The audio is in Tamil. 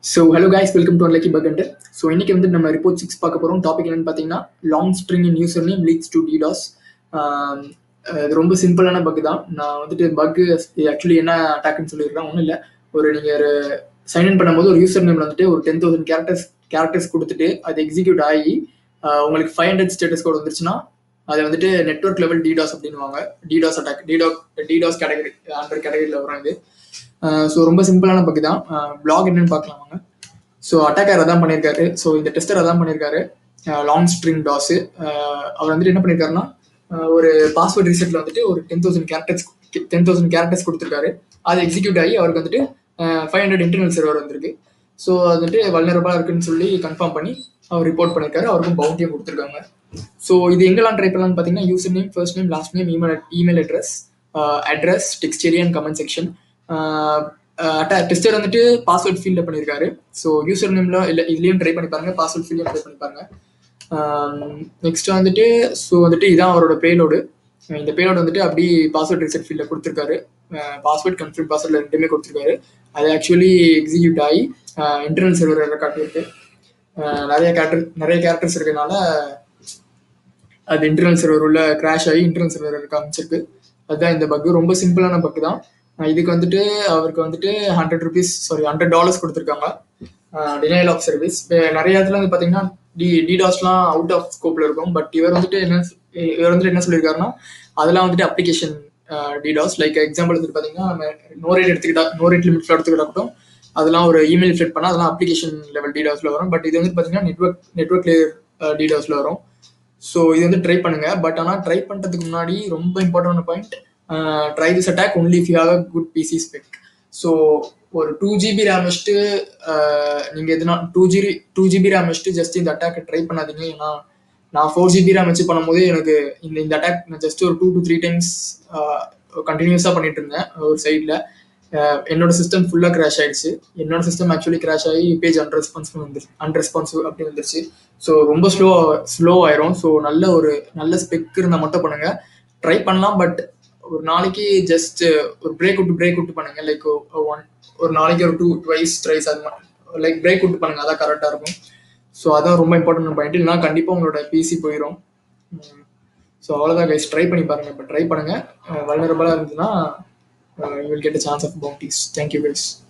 so hello guys welcome to Lucky Bug so இன்னைக்கு வந்து நம்ம ரிப்போர்ட் சிக்ஸ் பார்க்க போகிறோம் டாபிக் என்னன்னு பார்த்தீங்கன்னா long string in user name leads to DDoS இது ரொம்ப சிம்பிளான பக் தான் நான் வந்துட்டு பக் ஆக்சுவலி என்ன அட்டாக்னு சொல்லிடுறேன் ஒன்றும் இல்லை ஒரு நீங்கள் ஒரு சைன் இன் பண்ணும்போது ஒரு யூசர் நேமில் வந்துட்டு ஒரு டென் தௌசண்ட் கேரக்டர்ஸ் கேரக்டர்ஸ் கொடுத்துட்டு அது எக்ஸிக்யூட் ஆகி ஆஹ் உங்களுக்கு ஃபைவ் ஹண்ட்ரட் ஸ்டேட்டஸ் கோட் வந்துருச்சுன்னா அது வந்துட்டு நெட்ஒர்க் லெவல் டிடாஸ் அப்படின்வாங்க டிடாஸ் அட்டாக் டிடாக் டிடாஸ் கேட்டகரி அண்டர் கேட்டகரியில் வரும் இது ஸோ ரொம்ப சிம்பிளான பக் தான் பிளாக் என்னன்னு பார்க்கலாம் வாங்க ஸோ அட்டாக்கர் அதான் பண்ணியிருக்காரு ஸோ இந்த டெஸ்டர் அதான் பண்ணியிருக்காரு லாங் ஸ்ட்ரிங் டாஸ் அவர் வந்துட்டு என்ன பண்ணியிருக்காருன்னா அஹ் ஒரு பாஸ்வேர்ட் ரீசெட்டில் வந்துட்டு ஒரு ten thousand characters ten thousand characters கொடுத்துருக்காரு அது எக்ஸிக்யூட் ஆகி அவருக்கு வந்துட்டு ஃபைவ் ஹண்ட்ரட் இன்டர்னல் சர்வர் வந்திருக்கு ஸோ அது வந்துட்டு வல்னரபிளாக இருக்குன்னு சொல்லி கன்ஃபார்ம் பண்ணி அவர் ரிப்போர்ட் பண்ணியிருக்காரு அவருக்கும் பவுண்டியும் கொடுத்துருக்காங்க ஸோ இது எங்கெல்லாம் ட்ரை பண்ணலாம்னு பார்த்தீங்கன்னா user name first name last name email email address address text area and comment section tester வந்துட்டு பாஸ்வேர்ட் ஃபீல்டில் பண்ணியிருக்காரு ஸோ யூசர் நேமில் இல்லை இதுலேயும் ட்ரை பண்ணி பாருங்க பாஸ்வேர்ட் ஃபீல்டையும் ட்ரை பண்ணி பாருங்க நெக்ஸ்ட் வந்துட்டு ஸோ வந்துட்டு இதான் அவரோட பேலோடு இந்த பேலோடு வந்துட்டு அப்படி பாஸ்வேர்ட் ரிசெட் ஃபீல்டில் கொடுத்துருக்காரு பாஸ்வேர்ட் கன்ஃபியூட் பாஸ்வேர்டில் ரெண்டுமே கொடுத்துருக்காரு அது ஆக்சுவலி எக்ஸிக்யூட் ஆகி இன்டர்னல் சர்வர் காட்டியிருக்கு அஹ் நிறைய கேரக்டர் நிறைய கேரக்டர்ஸ் இருக்கனால அது இன்டர்னல் சர்வர் உள்ள கிராஷ் ஆகி இன்டர்னல் சர்வர் காமிச்சிருக்கு அதுதான் இந்த பக் ரொம்ப சிம்பிளான பக் தான் அஹ் இதுக்கு வந்துட்டு அவருக்கு வந்துட்டு hundred rupees sorry hundred dollars கொடுத்துருக்காங்க டினைல் ஆஃப் சர்வீஸ் நிறைய இடத்துல வந்து பார்த்தீங்கன்னா டி டிடாஸ்லாம் அவுட் ஆஃப் ஸ்கோப்பில் இருக்கும் பட் இவர் வந்துட்டு என்ன இவர் வந்துட்டு என்ன சொல்லியிருக்காருன்னா அதெல்லாம் வந்துட்டு அப்ளிகேஷன் டிடாஸ் லைக் எக்ஸாம்பிள் வந்துட்டு பார்த்தீங்கன்னா நம்ம நோ ரேட் எடுத்துக்கிட்டா நோ ரேட் லிமிட்ல எடுத்துக்கிட்டா கூட அதெல்லாம் ஒரு இமெயில் ஃபிட் பண்ணால் அதெல்லாம் அப்ளிகேஷன் லெவல் டிடாஸ்ல வரும் பட் இது வந்து பார்த்தீங்கன்னா நெட்ஒர்க் நெட்ஒர்க் லேயர் டிடாஸ்ல வரும் ஸோ இது வந்து ட்ரை பண்ணுங்க பட் ஆனால் ட்ரை பண்ணுறதுக்கு முன்னாடி ரொம்ப important point try this attack only if you have a good PC spec so ஒரு டூ ஜிபி ரேம் வச்சுட்டு நீங்கள் எதுனா two GB two GB RAM வச்சுட்டு ஜஸ்ட் இந்த அட்டாக்கை ட்ரை பண்ணாதீங்க ஏன்னா நான் ஃபோர் ஜிபி ரேம் வச்சு பண்ணும்போது எனக்கு இந்த இந்த அட்டாக் நான் ஜஸ்ட் ஒரு டூ டு த்ரீ டைம்ஸ் கண்டினியூஸாக பண்ணிட்டு இருந்தேன் ஒரு சைடில் என்னோட சிஸ்டம் ஃபுல்லாக கிராஷ் ஆயிடுச்சு என்னோட சிஸ்டம் ஆக்சுவலி கிராஷ் ஆகி பேஜ் அன்ரெஸ்பான்சிவ் வந்துருச்சு அன்ரெஸ்பான்சிவ் அப்படி வந்துருச்சு ஸோ ரொம்ப ஸ்லோ ஸ்லோ ஆயிரும் ஸோ நல்ல ஒரு நல்ல ஸ்பெக் இருந்தால் மட்டும் பண்ணுங்க ட்ரை பண்ணலாம் பட் ஒரு நாளைக்கு ஜஸ்ட் ஒரு பிரேக் விட்டு பிரேக் விட்டு பண்ணுங்க லைக் ஒன் ஒரு நாளைக்கு ஒரு டூ ட்வைஸ் ட்ரைஸ் அது மாதிரி லைக் பிரேக் விட்டு பண்ணுங்க அதான் கரெக்டாக இருக்கும் ஸோ அதான் ரொம்ப இம்பார்ட்டன்ட் பாயிண்ட் இல்லைனா கண்டிப்பாக உங்களோட பிசி போயிடும் ஸோ அவ்வளோதான் கைஸ் ட்ரை பண்ணி பாருங்க இப்போ ட்ரை பண்ணுங்க வல்னரபிளாக இருந்ததுன்னா you will get a chance of bounties thank you guys